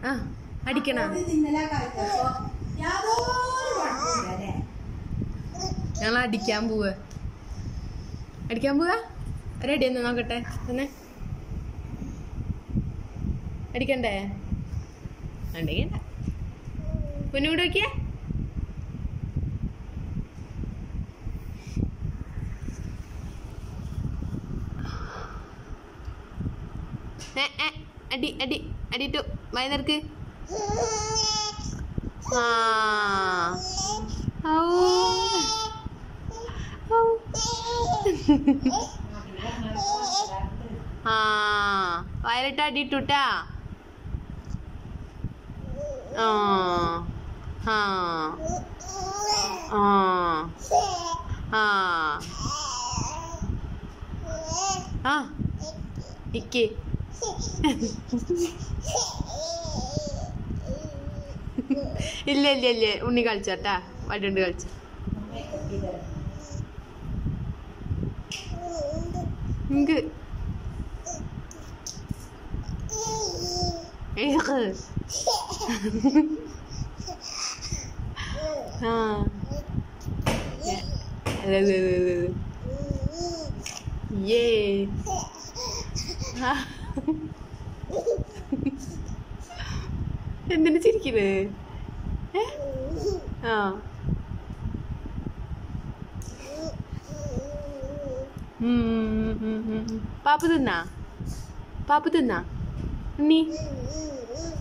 ആ അടിക്കണ ഇന്നലെ കളിച്ചപ്പോ യാതൊരു കുഴപ്പമില്ല അല്ലേ ഞങ്ങൾ അടിക്കാൻ പോവാ അടിക്കാൻ പോവാ റെഡി ഒന്ന് നോക്കട്ടെ തന്നെ അടിക്കണ്ടേ അടിക്കണ്ട പൊന്നുകൂടെ നോക്കിയേ ഏ, ഏ, അടി അടി അടിട്ടു വൈകുന്നേരക്ക് ആ ഔ. ഔ. ആ വയലിട്ട് അടിയിട്ടുട്ടാ ആ ആ ആ ആ ആ ഇക്ക് ഇല്ല ഇല്ല ഇല്ല ഉണ്ണി കളിച്ചോട്ടാ വടിയുണ്ട് കളിച്ചു ഇങ്ക് ഏഹ്. ആ അതെ, അതെ, അതെ, അതെ, അതെ. യേ ആ. എന്തിനു ചിരിക്കുന്നത് ഏ? ആ ഉം, ഉം, ഉം, ഉം, ഉം. പാപ്പു തിന്നാ പാപ്പു തിന്നാ ഉണ്ണി